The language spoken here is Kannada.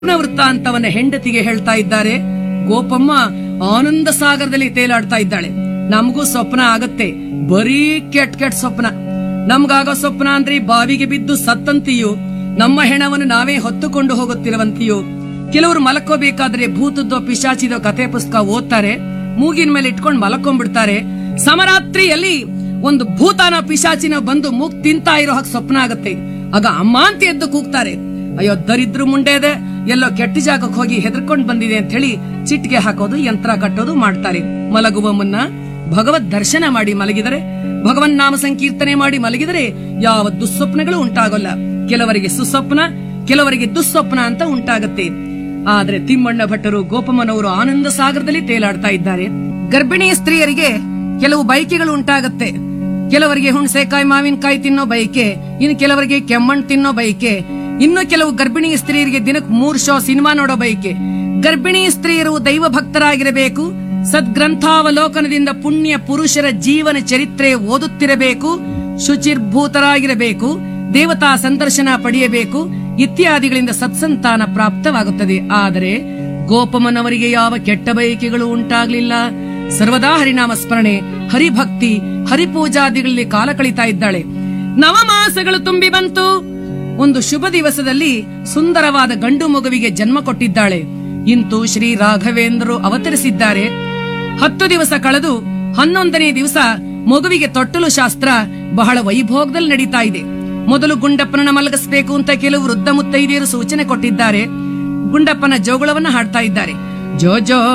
ಸ್ವಪ್ನ ವೃತ್ತಾಂತವನ್ನ ಹೆಂಡತಿಗೆ ಹೇಳ್ತಾ ಇದ್ದಾರೆ ಗೋಪಮ್ಮ ಆನಂದ ಸಾಗರದಲ್ಲಿ ತೇಲಾಡ್ತಾ ಇದ್ದಾಳೆ ನಮಗೂ ಸ್ವಪ್ನ ಆಗತ್ತೆ ಬರೀ ಕೆಟ್ ಕೆಟ್ ಸ್ವಪ್ನ ನಮ್ಗಾಗೋ ಸ್ವಪ್ನ ಅಂದ್ರೆ ಬಾವಿಗೆ ಬಿದ್ದು ಸತ್ತಂತೆಯೂ ನಮ್ಮ ಹೆಣವನ್ನು ನಾವೇ ಹೊತ್ತುಕೊಂಡು ಹೋಗುತ್ತಿರುವಂತೆಯೂ ಕೆಲವರು ಮಲಕೋಬೇಕಾದ್ರೆ ಭೂತದ್ದೋ ಪಿಶಾಚಿದೋ ಕತೆ ಪುಸ್ತಕ ಓದ್ತಾರೆ ಮೂಗಿನ ಮೇಲೆ ಇಟ್ಕೊಂಡು ಮಲಕೊಂಡ್ಬಿಡ್ತಾರೆ ಸಮರಾತ್ರಿಯಲ್ಲಿ ಒಂದು ಭೂತಾನ ಪಿಶಾಚಿನ ಬಂದು ಮೂಗ್ ತಿಂತಾ ಇರೋ ಹಾಗೆ ಸ್ವಪ್ನ ಆಗತ್ತೆ ಆಗ ಅಮ್ಮ ಅಂತ ಎದ್ದು ಕೂಗ್ತಾರೆ ಅಯ್ಯೋ ದರಿದ್ರು ಮುಂಡೆ ಇದೆ ಎಲ್ಲೋ ಕೆಟ್ಟ ಜಾಗಕ್ಕೆ ಹೋಗಿ ಹೆದರ್ಕೊಂಡ್ ಬಂದಿದೆ ಅಂತ ಹೇಳಿ ಚಿಟ್ಗೆ ಹಾಕೋದು ಯಂತ್ರ ಕಟ್ಟೋದು ಮಾಡ್ತಾರೆ ಮಲಗುವ ಮುನ್ನ ಭಗವದ್ ದರ್ಶನ ಮಾಡಿ ಮಲಗಿದರೆ ಭಗವನ್ ನಾಮ ಸಂಕೀರ್ತನೆ ಮಾಡಿ ಮಲಗಿದರೆ ಯಾವ ದುಸ್ವಪ್ನಗಳು ಉಂಟಾಗೋಲ್ಲ ಕೆಲವರಿಗೆ ಸುಸ್ವಪ್ನ ಕೆಲವರಿಗೆ ದುಸ್ವಪ್ನ ಅಂತ ಉಂಟಾಗತ್ತೆ ಆದ್ರೆ ತಿಮ್ಮಣ್ಣ ಭಟ್ಟರು ಗೋಪಮ್ಮನವರು ಆನಂದ ಸಾಗರದಲ್ಲಿ ತೇಲಾಡ್ತಾ ಇದ್ದಾರೆ ಗರ್ಭಿಣಿ ಸ್ತ್ರೀಯರಿಗೆ ಕೆಲವು ಬಯಕೆಗಳು ಉಂಟಾಗತ್ತೆ ಕೆಲವರಿಗೆ ಹುಣಸೆಕಾಯಿ ಮಾವಿನಕಾಯಿ ತಿನ್ನೋ ಬಯಕೆ ಇನ್ನು ಕೆಲವರಿಗೆ ಕೆಮ್ಮಣ್ಣು ತಿನ್ನೋ ಬಯಕೆ ಇನ್ನು ಕೆಲವು ಗರ್ಭಿಣಿ ಸ್ತ್ರೀಯರಿಗೆ ದಿನಕ್ಕೆ ಮೂರ್ ಶೋ ಸಿನಿಮಾ ನೋಡೋ ಬಯಕೆ ಗರ್ಭಿಣಿ ಸ್ತ್ರೀಯರು ದೈವ ಭಕ್ತರಾಗಿರಬೇಕು ಸದ್ಗ್ರಂಥಾವಲೋಕನದಿಂದ ಪುಣ್ಯ ಪುರುಷರ ಜೀವನ ಚರಿತ್ರೆ ಓದುತ್ತಿರಬೇಕು ಶುಚಿರ್ಭೂತರಾಗಿರಬೇಕು ದೇವತಾ ಸಂದರ್ಶನ ಪಡೆಯಬೇಕು ಇತ್ಯಾದಿಗಳಿಂದ ಸತ್ಸಂತಾನ ಪ್ರಾಪ್ತವಾಗುತ್ತದೆ ಆದರೆ ಗೋಪಮ್ಮನವರಿಗೆ ಯಾವ ಕೆಟ್ಟ ಬಯಕೆಗಳು ಉಂಟಾಗ್ಲಿಲ್ಲ ಸರ್ವದಾ ಹರಿನಾಮ ಸ್ಮರಣೆ ಹರಿಭಕ್ತಿ ಹರಿಪೂಜಾದಿಗಳಲ್ಲಿ ಕಾಲ ಕಳೀತಾ ಇದ್ದಾಳೆ ನವಮಾಸಗಳು ತುಂಬಿ ಬಂತು ಒಂದು ಶುಭ ದಿವಸದಲ್ಲಿ ಸುಂದರವಾದ ಗಂಡು ಮಗುವಿಗೆ ಜನ್ಮ ಕೊಟ್ಟಿದ್ದಾಳೆ ಇಂತು ಶ್ರೀ ರಾಘವೇಂದ್ರರು ಅವತರಿಸಿದ್ದಾರೆ ಹತ್ತು ದಿವಸ ಕಳೆದು ಹನ್ನೊಂದನೇ ದಿವಸ ಮಗುವಿಗೆ ತೊಟ್ಟಲು ಶಾಸ್ತ್ರ ಬಹಳ ವೈಭೋಗದಲ್ಲಿ ನಡೀತಾ ಇದೆ ಮೊದಲು ಗುಂಡಪ್ಪನನ್ನ ಮಲಗಿಸಬೇಕು ಅಂತ ಕೆಲವು ವೃದ್ಧ ಮುತ್ತೈದೆಯರು ಸೂಚನೆ ಕೊಟ್ಟಿದ್ದಾರೆ ಗುಂಡಪ್ಪನ ಜೋಗುಳವನ್ನ ಹಾಡ್ತಾ ಇದ್ದಾರೆ ಜೋ ಜೋ